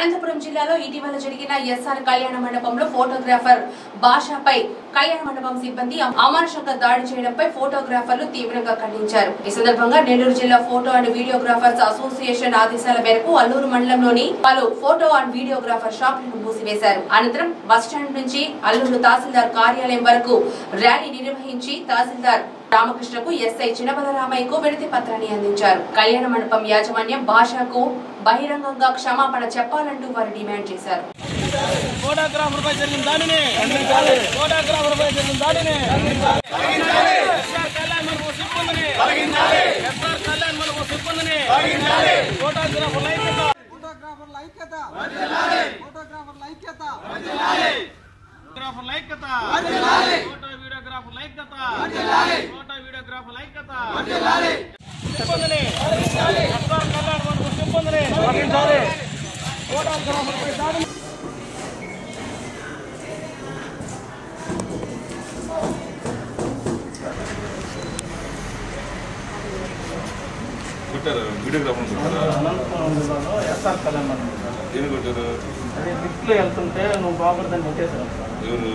అనంతపురం జిల్లాలో ఇటీవల జరిగిన ఎస్ఆర్ కళ్యాణ మండపంలో ఫోటోగ్రాఫర్ భాషపై కళ్యాణ మండపం సిబ్బంది అమానుషంగా దాడి చేయడంపై ఫోటోగ్రాఫర్లు తీవ్రంగా ఖండించారు ఈ సందర్భంగా నెల్లూరు జిల్లా ఫోటో అండ్ వీడియోగ్రాఫర్స్ అసోసియేషన్ ఆదేశాల మేరకు అల్లూరు మండలంలోని పలు ఫోటో అండ్ వీడియోగ్రాఫర్ షాపులను మూసివేశారు అనంతరం బస్టాండ్ నుంచి అల్లూరు తహసీల్దార్ కార్యాలయం వరకు ర్యాలీ నిర్వహించి తహసీల్దార్ రామకృష్ణకు ఎస్ఐ చినబలరామయ్యకు విడతి పత్రాన్ని అందించారు కళ్యాణ మండపం యాజమాన్యం భాషకు బహిరంగంగా క్షమాపణ చెప్పాలంటూ వారు డిమాండ్ చేశారు ఫోటోగ్రాఫర్ పై జరిగిన దాడిని ఫోటోగ్రాఫర్ పై జరిగిన దాడిని ఎస్ఆర్ కళ్యాణ్ మనకు సిబ్బందిని ఎస్ఆర్ కళ్యాణ్ మనకు సిబ్బందిని ఫోటోగ్రాఫర్ ఐక్యత ఫోటోగ్రాఫర్ల ఐక్యత ఫోటోగ్రాఫర్ల ఐక్యత ఫోటోగ్రాఫర్ ఐక్యత ఫోటో వీడియోగ్రాఫర్ ఐక్యత ఫోటో వీడియోగ్రాఫర్ ఐక్యత సిబ్బందిని ఎస్ఆర్ కళ్యాణ్ మనకు సిబ్బందిని ఫోటోగ్రాఫర్ పై దాడిని కొట్టారు వీడియోగ్రాఫర్ కొట్టారా అనంతపురం జిల్లాలో ఎస్ఆర్ కళ్యాణ్ మండపం సార్ ఏమి కొట్టారు అదే లిఫ్ట్లో వెళ్తుంటే నువ్వు బాగుందని కొట్టేశారు సార్ ఎవరు